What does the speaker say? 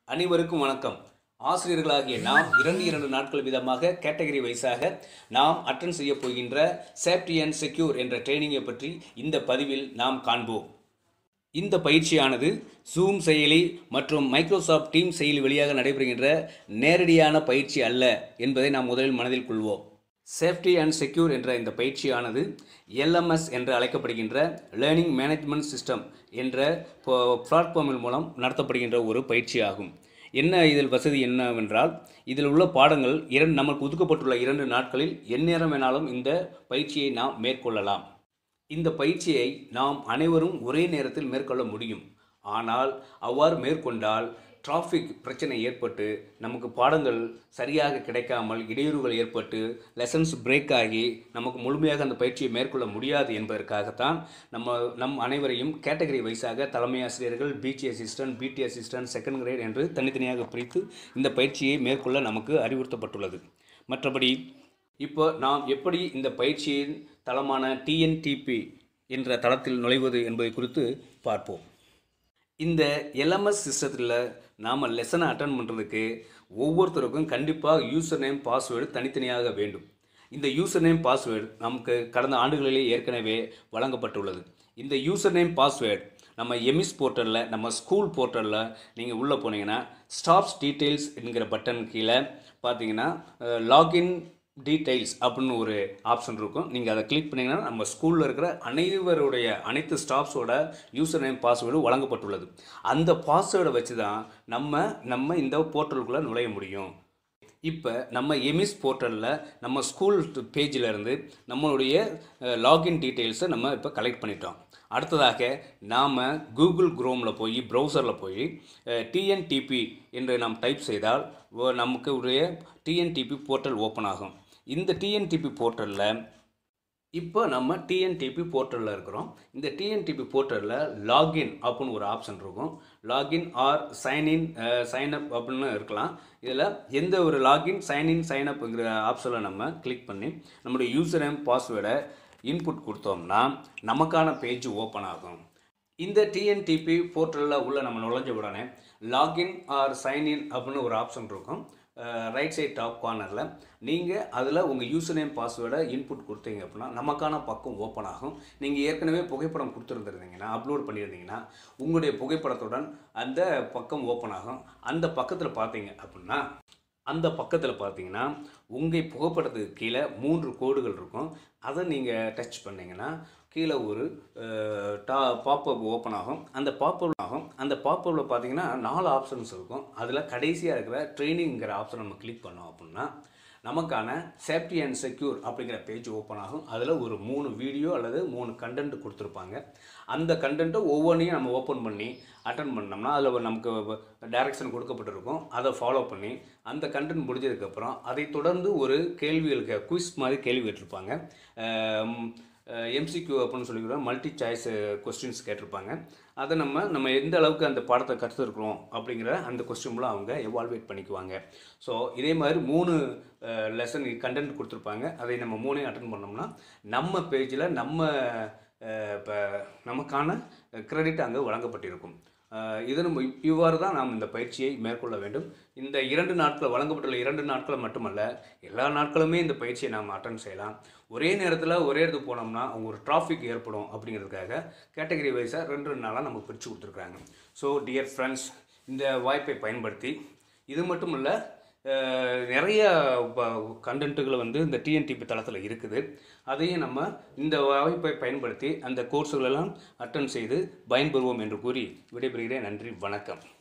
அனைவருக்கும் வணக்கம் ஆசிரியர்களாகிய நாம் இரண்டு இரண்டு நாட்கள் விதமாக கேட்டகரி வைஸாக நாம் அட்டன் செய்ய போகின்ற சேஃப்டி அண்ட் செக்யூர் என்ற ட்ரைனிங்கை பற்றி இந்த பதிவில் நாம் காண்போம் இந்த பயிற்சியானது ஜூம் செயலி மற்றும் மைக்ரோசாஃப்ட் டீம் செயலி வழியாக நடைபெறுகின்ற நேரடியான பயிற்சி அல்ல என்பதை நாம் முதலில் மனதில் கொள்வோம் சேஃப்டி அண்ட் செக்யூர் என்ற இந்த பயிற்சியானது எல்எம்எஸ் என்று அழைக்கப்படுகின்ற லேர்னிங் மேனேஜ்மெண்ட் சிஸ்டம் என்ற பிளாட்ஃபார்மின் மூலம் நடத்தப்படுகின்ற ஒரு பயிற்சியாகும் என்ன இதில் வசதி என்னவென்றால் இதில் உள்ள பாடங்கள் இரண்டு நமக்கு ஒதுக்கப்பட்டுள்ள இரண்டு நாட்களில் எந்நேரம் வேணாலும் இந்த பயிற்சியை நாம் மேற்கொள்ளலாம் இந்த பயிற்சியை நாம் அனைவரும் ஒரே நேரத்தில் மேற்கொள்ள முடியும் ஆனால் அவ்வாறு மேற்கொண்டால் டிராஃபிக் பிரச்சனை ஏற்பட்டு நமக்கு பாடங்கள் சரியாக கிடைக்காமல் இடையூறுகள் ஏற்பட்டு லெசன்ஸ் பிரேக் ஆகி நமக்கு முழுமையாக அந்த பயிற்சியை மேற்கொள்ள முடியாது என்பதற்காகத்தான் நம்ம நம் அனைவரையும் கேட்டகரி வைஸாக தலைமை ஆசிரியர்கள் பிடி அசிஸ்டன்ட் பிடி அசிஸ்டன்ட் செகண்ட் கிரேட் என்று தனித்தனியாக பிரித்து இந்த பயிற்சியை மேற்கொள்ள நமக்கு அறிவுறுத்தப்பட்டுள்ளது மற்றபடி இப்போ நாம் எப்படி இந்த பயிற்சியின் தளமான டிஎன்டிபி என்ற தளத்தில் நுழைவது என்பதை குறித்து பார்ப்போம் இந்த எல்எம்எஸ் சிஸ்டத்தில் நாம் லெசனை அட்டன் பண்ணுறதுக்கு ஒவ்வொருத்தருக்கும் கண்டிப்பாக யூசர் நேம் பாஸ்வேர்டு தனித்தனியாக வேண்டும் இந்த யூசர் நேம் பாஸ்வேர்டு நமக்கு கடந்த ஆண்டுகளிலே ஏற்கனவே வழங்கப்பட்டுள்ளது இந்த யூசர் நேம் பாஸ்வேர்டு நம்ம எமிஸ் போர்ட்டலில் நம்ம ஸ்கூல் போர்ட்டலில் நீங்கள் உள்ளே போனீங்கன்னா ஸ்டாப்ஸ் டீட்டெயில்ஸ் என்கிற பட்டன் கீழே பார்த்தீங்கன்னா லாகின் டீடைல்ஸ் அப்படின்னு ஒரு ஆப்ஷன் இருக்கும் நீங்கள் அதை கிளிக் பண்ணிங்கன்னா நம்ம ஸ்கூலில் இருக்கிற அனைவருடைய அனைத்து ஸ்டாஃப்ஸோட யூசர் நேம் பாஸ்வேர்டு வழங்கப்பட்டுள்ளது அந்த பாஸ்வேர்டை வச்சு தான் நம்ம நம்ம இந்த போர்ட்டலுக்குள்ளே நுழைய முடியும் இப்போ நம்ம எமிஸ் போர்ட்டலில் நம்ம ஸ்கூல் பேஜில் இருந்து நம்மளுடைய லாகின் டீட்டெயில்ஸை நம்ம இப்போ கலெக்ட் பண்ணிட்டோம் அடுத்ததாக நாம் கூகுள் குரோமில் போய் ப்ரௌசரில் போய் டிஎன்டிபி என்று நாம் டைப் செய்தால் ஒ- நமக்கு உடைய டிஎன்டிபி போர்ட்டல் ஓப்பன் ஆகும் இந்த டிஎன்டிபி போர்ட்டலில் இப்போ நம்ம டிஎன்டிபி போர்ட்டலில் இருக்கிறோம் இந்த டிஎன்டிபி போர்ட்டலில் லாகின் அப்படின்னு ஒரு ஆப்ஷன் இருக்கும் லாகின் ஆர் சைன்இன் சைன்அப் அப்படின்னு இருக்கலாம் இதில் எந்த ஒரு லாகின் சைன்இன் சைன்அப்ங்கிற ஆப்ஷனில் நம்ம கிளிக் பண்ணி நம்முடைய யூசர் நேம் பாஸ்வேர்டை இன்புட் கொடுத்தோம்னா நமக்கான பேஜ் ஓப்பன் ஆகும் இந்த டிஎன்டிபி போர்ட்டலில் உள்ள நம்ம நுழைஞ்ச உடனே லாகின் ஆர் சைன்இன் அப்படின்னு ஒரு ஆப்ஷன் இருக்கும் ரைட் சைட் டாப் கார்னரில் நீங்கள் அதில் உங்கள் யூசர் நேம் பாஸ்வேர்டை இன்புட் கொடுத்தீங்க அப்படின்னா நமக்கான பக்கம் ஓப்பன் ஆகும் நீங்கள் ஏற்கனவே புகைப்படம் கொடுத்துருந்துருந்தீங்கன்னா அப்லோட் பண்ணியிருந்தீங்கன்னா உங்களுடைய புகைப்படத்துடன் அந்த பக்கம் ஓப்பன் ஆகும் அந்த பக்கத்தில் பார்த்தீங்க அப்படின்னா அந்த பக்கத்தில் பார்த்தீங்கன்னா உங்கள் புகைப்படத்துக்கு கீழே மூன்று கோடுகள் இருக்கும் அதை நீங்கள் டச் பண்ணீங்கன்னா கீழே ஒரு அஹ், டா பாப்பப் ஓப்பன் ஆகும் அந்த பாப்பப் ஆகும் அந்த பாப்பப்பில் பார்த்தீங்கன்னா நாலு ஆப்ஷன்ஸ் இருக்கும் அதில் கடைசியாக இருக்கிற ட்ரைனிங்கிற ஆப்ஷன் நம்ம கிளிக் பண்ணோம் அப்படின்னா நமக்கான சேஃப்டி அண்ட் செக்யூர் அப்படிங்கிற பேஜ் ஓப்பன் ஆகும் அதில் ஒரு மூணு வீடியோ அல்லது மூணு கண்டென்ட் கொடுத்துருப்பாங்க அந்த கண்டென்ட்டை ஒவ்வொன்றையும் நம்ம ஓப்பன் பண்ணி அட்டன் பண்ணோம்னா அதில் நமக்கு டைரக்ஷன் கொடுக்கப்பட்டிருக்கும் அதை ஃபாலோ பண்ணி அந்த கண்டென்ட் முடிஞ்சதுக்கப்புறம் அதை தொடர்ந்து ஒரு கேள்விகளுக்கு குவிஸ் மாதிரி கேள்வி கேட்டிருப்பாங்க எம்சிக்யூ அப்படின்னு சொல்லிக்கிறோம் மல்டி சாய்ஸ் கொஸ்டின்ஸ் கேட்டிருப்பாங்க அதை நம்ம நம்ம எந்த அளவுக்கு அந்த பாடத்தை கற்றுருக்குறோம் அப்படிங்கிற அந்த கொஸ்டின்லாம் அவங்க எவால்வேட் பண்ணிக்குவாங்க ஸோ இதே மாதிரி மூணு லெசன் கண்டென்ட் கொடுத்துருப்பாங்க அதை நம்ம மூணையும் அட்டன் பண்ணோம்னா நம்ம பேஜில் நம்ம இப்போ நமக்கான கிரெடிட் அங்கே வழங்கப்பட்டிருக்கும் அஹ் இது நம்ம இவ்வாறு தான் நாம் இந்த பயிற்சியை மேற்கொள்ள வேண்டும் இந்த இரண்டு நாட்கள் வழங்கப்பட்டுள்ள இரண்டு நாட்கள் மட்டுமல்ல எல்லா நாட்களுமே இந்த பயிற்சியை நாம் அட்டன் செய்யலாம் ஒரே நேரத்தில் ஒரே இடத்துக்கு போனோம்னா அவங்க ஒரு டிராஃபிக் ஏற்படும் அப்படிங்கிறதுக்காக கேட்டகரி வைஸாக ரெண்டு ரெண்டு நாளாக நமக்கு பிரித்து கொடுத்துருக்காங்க ஸோ டியர் ஃப்ரெண்ட்ஸ் இந்த வாய்ப்பை பயன்படுத்தி இது மட்டும் இல்லை அஹ் நிறைய கண்டென்ட்டுகள் வந்து இந்த டிஎன்டிபி தளத்தில் இருக்குது அதையும் நம்ம இந்த வாய்ப்பை பயன்படுத்தி அந்த கோர்ஸுகளெல்லாம் அட்டன் செய்து பயன்பெறுவோம் என்று கூறி விடைபெறுகிறேன் நன்றி வணக்கம்